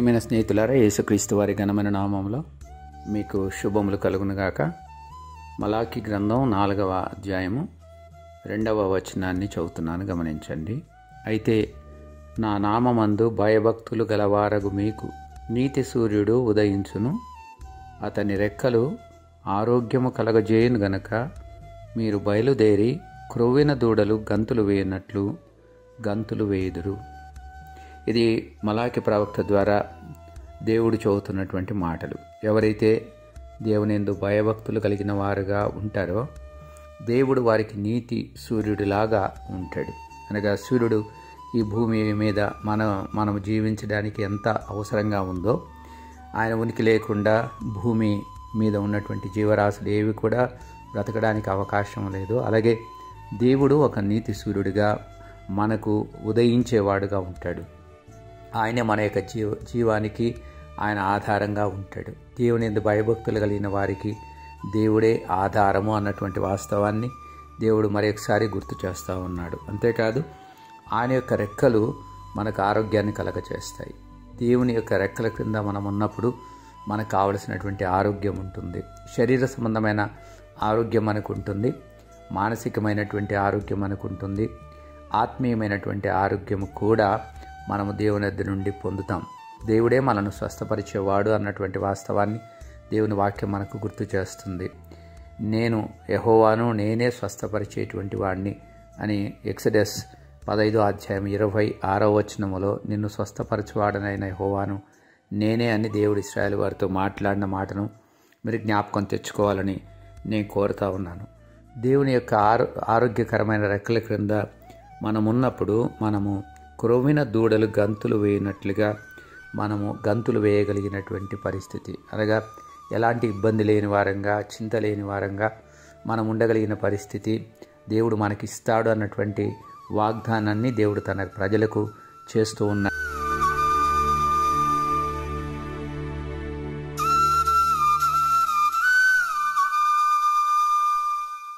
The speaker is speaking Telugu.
ప్రియమైన స్నేహితులారా యేసుక్రీస్తు వారి ఘనమైన నామంలో మీకు శుభములు కలుగునుగాక మలాకి గ్రంథం నాలుగవ అధ్యాయము రెండవ వచనాన్ని చదువుతున్నాను గమనించండి అయితే నా నామమందు భయభక్తులు గలవారగు మీకు నీతి సూర్యుడు ఉదయించును అతని రెక్కలు ఆరోగ్యము కలగజేయును గనక మీరు బయలుదేరి క్రొవ్విన దూడలు గంతులు వేయనట్లు గంతులు వేయుదురు ఇది మలాకి ప్రవక్త ద్వారా దేవుడు చదువుతున్నటువంటి మాటలు ఎవరైతే దేవుని ఎందు భయభక్తులు కలిగిన వారుగా ఉంటారో దేవుడు వారికి నీతి సూర్యుడిలాగా ఉంటాడు అనగా సూర్యుడు ఈ భూమి మీద మనం మనం జీవించడానికి ఎంత అవసరంగా ఉందో ఆయన ఉనికి లేకుండా భూమి మీద ఉన్నటువంటి జీవరాశులు ఏవి కూడా బ్రతకడానికి అవకాశం లేదు అలాగే దేవుడు ఒక నీతి సూర్యుడిగా మనకు ఉదయించేవాడుగా ఉంటాడు ఆయనే మన యొక్క జీవ జీవానికి ఆయన ఆధారంగా ఉంటాడు దేవుని ఎందు భయభక్తులు కలిగిన వారికి దేవుడే ఆధారము అన్నటువంటి వాస్తవాన్ని దేవుడు మరొకసారి గుర్తు చేస్తూ ఉన్నాడు అంతేకాదు ఆయన యొక్క రెక్కలు మనకు ఆరోగ్యాన్ని కలగచేస్తాయి దేవుని యొక్క రెక్కల క్రింద మనం ఉన్నప్పుడు మనకు కావలసినటువంటి ఆరోగ్యం ఉంటుంది శరీర సంబంధమైన ఆరోగ్యం మనకు ఉంటుంది మానసికమైనటువంటి ఆరోగ్యం మనకు ఉంటుంది ఆత్మీయమైనటువంటి ఆరోగ్యం కూడా మనము దేవుని వద్ద నుండి పొందుతాం దేవుడే మనను స్వస్థపరిచేవాడు అన్నటువంటి వాస్తవాన్ని దేవుని వాక్యం మనకు గుర్తు చేస్తుంది నేను యహోవాను నేనే స్వస్థపరిచేటువంటి వాడిని అని ఎక్సడెస్ పదైదో అధ్యాయం ఇరవై ఆరో వచనములో నిన్ను స్వస్థపరచువాడనైన యహోవాను నేనే అని దేవుడు ఇస్రాయల్ వారితో మాట్లాడిన మాటను మీరు జ్ఞాపకం తెచ్చుకోవాలని నేను కోరుతా ఉన్నాను దేవుని యొక్క ఆరో ఆరోగ్యకరమైన రెక్కల క్రింద మనం ఉన్నప్పుడు మనము క్రొవ్విన దూడలు గంతులు వేయనట్లుగా మనము గంతులు వేయగలిగినటువంటి పరిస్థితి అనగా ఎలాంటి ఇబ్బంది లేని వారంగా చింత లేని వారంగా మనం ఉండగలిగిన పరిస్థితి దేవుడు మనకిస్తాడు అన్నటువంటి వాగ్దానాన్ని దేవుడు తన ప్రజలకు చేస్తూ ఉన్న